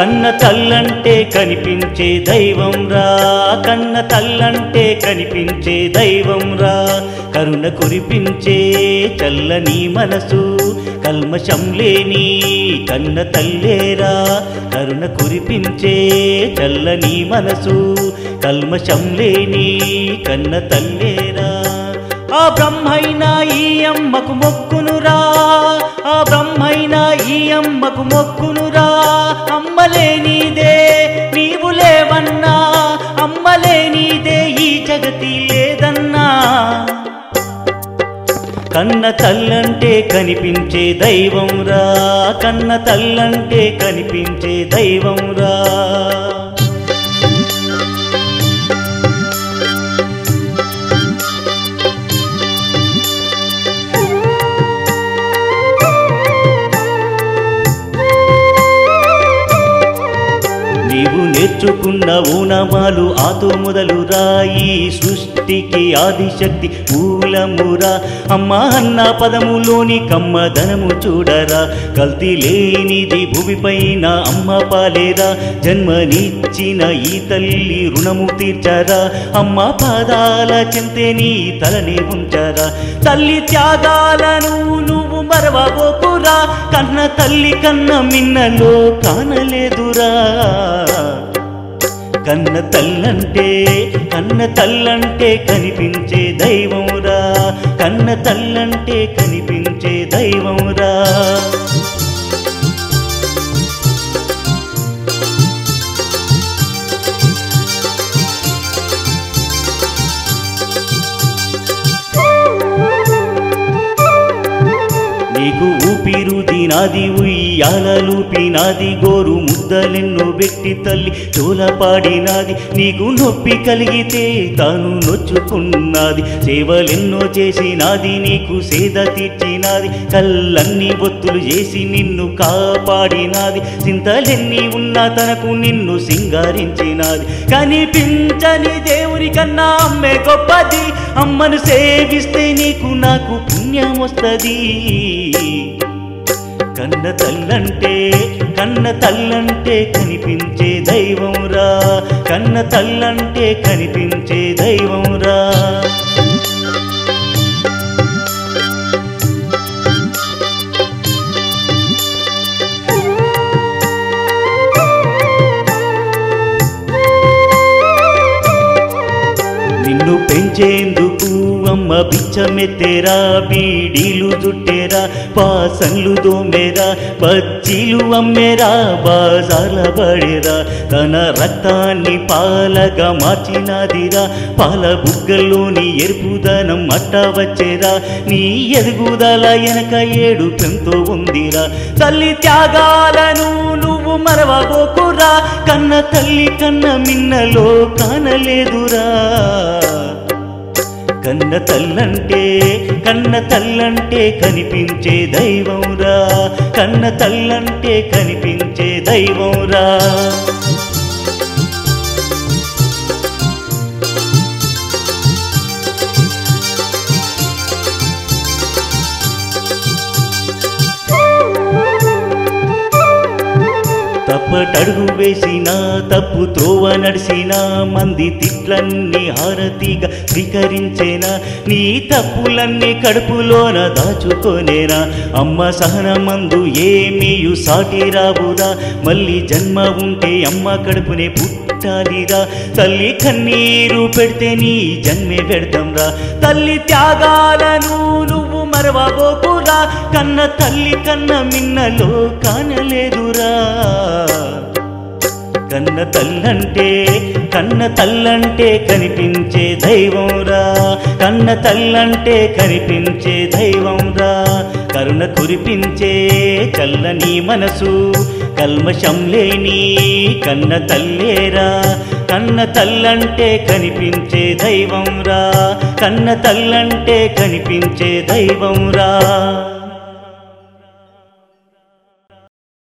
కన్న తల్లంటే కనిపించే దైవం రా కన్న తల్లంటే కనిపించే దైవం రా కరుణ కురిపించే చల్లని మనసు కల్మషం లేని కన్న తల్లేరా కరుణ కురిపించే చల్లని మనసు కల్మషం లేని కన్న తల్లేరా ఆ బ్రహ్మైనా ఈ అమ్మకు మొక్కునురా ఆ బ్రహ్మైనా ఈ అమ్మకు మొక్కునురా అమ్మలేనిదే నీవు లేవన్నా అమ్మలేనిదే ఈ జగతి లేదన్నా కన్న తల్లంటే కనిపించే దైవం రా కన్న తల్లంటే కనిపించే దైవం రా నీవు నేర్చుకున్న ఊనమాలు ఆతో మొదలు రాయి సృష్టికి ఆదిశక్తి మూలమురా అమ్మ అన్న పదములోని కమ్మదనము చూడరా కల్తీ లేనిది భూమిపైన అమ్మ పాలేరా జన్మనిచ్చిన ఈ తల్లి రుణము తీర్చరా అమ్మ పాదాల చెంతే నీ తలని ఉంచరా తల్లి త్యాగాలను నువ్వు మరవబోకురా కన్న తల్లి కన్న మిన్నలో కానలేదురా కన్న తల్లంటే కన్న తల్లంటే కనిపించే దైవమురా కన్న తల్లంటే కనిపించే దైవమురా నీకు ఊపిరుది నాది ఉయ్యాలూపి నాది గోరు ముద్దలెన్నో పెట్టి తల్లి చోలపాడినాది నీకు నొప్పి కలిగితే తాను నొచ్చుకున్నది సేవలెన్నో చేసినాది నీకు సేద తీర్చినాది కళ్ళన్ని బొత్తులు చేసి నిన్ను కాపాడినాది చింతలెన్ని ఉన్నా తనకు నిన్ను సింగారించినాది కనిపించని దేవుని కన్నా అమ్మే గొప్పది అమ్మను సేవిస్తే నీకు నాకు పుణ్యం వస్తుంది కన్న తల్లంటే కన్న తల్లంటే కనిపించే దైవం రా కన్న తల్లంటే కనిపించే దైవం రా నిన్ను పెంచేందుకు అమ్మ బిచ్చమెత్తేరా బీడీలు జుట్టేరా పాసన్లు దోమేరా బజ్జీలు అమ్మేరా బాజాల పడేరా తన రక్తాన్ని పాలగా మార్చినాదిరా పాల బుగ్గల్లోని ఎరుపుదనం అట్ట వచ్చేరా నీ ఎదుగుదల వెనక ఏడు పెంతో ఉందిరా తల్లి త్యాగాలను నువ్వు మరవబోకురా కన్న తల్లి కన్న మిన్నలో కానలేదురా కన్న తల్లంటే కన్న తల్లంటే కనిపించే దైవంరా కన్న తల్లంటే కనిపించే దైవంరా తప్పటడుగు వేసినా తప్పు త్రోవ నడిసినా మంది తిట్లన్నీ హారతిగా స్వీకరించేనా నీ తప్పులన్నీ కడుపులోన దాచుకోనేనా అమ్మ సహనమందు ఏమీయు సాటి రావురా మళ్ళీ జన్మ ఉంటే అమ్మ కడుపునే పుట్టాలిరా తల్లి కన్నీరు పెడితే నీ జన్మే పెడతాంరా తల్లి త్యాగాలను నువ్వు మరవబోకురా కన్న తల్లి కన్న మిన్నలో కానలేదురా కన్న తల్లంటే కన్న తల్లంటే కనిపించే దైవంరా కన్న తల్లంటే కనిపించే దైవంరా కరుణ కురిపించే చల్లని మనసు కల్మషం లేని కన్న తల్లేరా కన్న తల్లంటే కనిపించే దైవంరా కన్న తల్లంటే కనిపించే దైవంరా